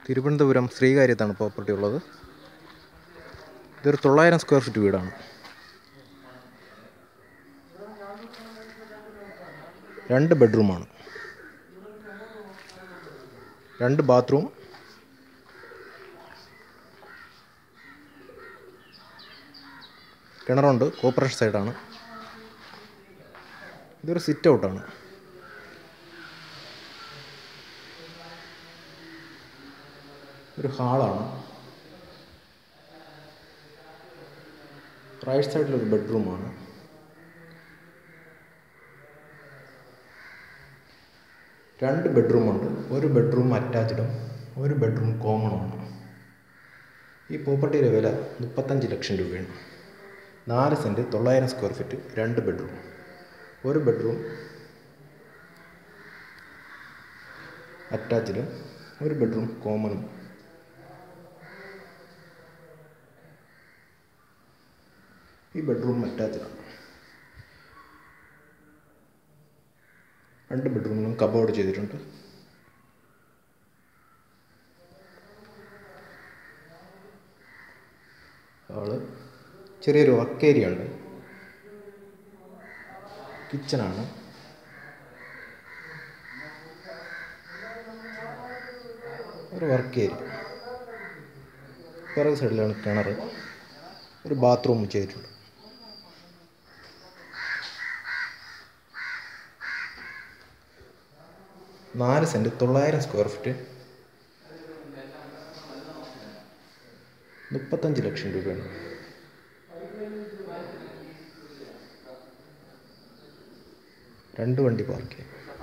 Thiruvananthapuram ശ്രീകാര്യത്താണ് property ഉള്ളത് ഇതൊരു തൊള്ളായിരം സ്ക്വയർ ഫീറ്റ് വീടാണ് രണ്ട് ബെഡ്റൂമാണ് രണ്ട് ബാത്റൂം കിണറുണ്ട് കോപ്പറേഷൻ സൈഡാണ് ഇതൊരു സിറ്റ് ഔട്ടാണ് ഒരു ഹാളാണ് റൈറ്റ് സൈഡിൽ ഒരു ബെഡ്റൂമാണ് രണ്ട് ബെഡ്റൂമുണ്ട് ഒരു ബെഡ്റൂം അറ്റാച്ച്ഡും ഒരു ബെഡ്റൂം കോമണുമാണ് ഈ പ്രോപ്പർട്ടിയുടെ വില മുപ്പത്തഞ്ച് ലക്ഷം രൂപയാണ് നാല് സെൻറ്റ് തൊള്ളായിരം സ്ക്വയർ ഫീറ്റ് രണ്ട് ബെഡ്റൂം ഒരു ബെഡ്റൂം അറ്റാച്ച്ഡ് ഒരു ബെഡ്റൂം കോമണും ഈ ബെഡ്റൂം അറ്റാച്ച്ഡാണ് രണ്ട് ബെഡ്റൂമിലും കബോർഡ് ചെയ്തിട്ടുണ്ട് ഹാള് ചെറിയൊരു വർക്ക് ഏരിയ ഉണ്ട് കിച്ചണാണ് ഒരു വർക്ക് ഏരിയ പിറകു സൈഡിലാണ് കിണർ ഒരു ബാത്റൂം ചെയ്തിട്ടുണ്ട് നാല് സെൻറ്റ് തൊള്ളായിരം സ്ക്വയർ ഫീറ്റ് മുപ്പത്തഞ്ച് ലക്ഷം രൂപയാണ് രണ്ട് വണ്ടി പാർക്ക് ചെയ്യാം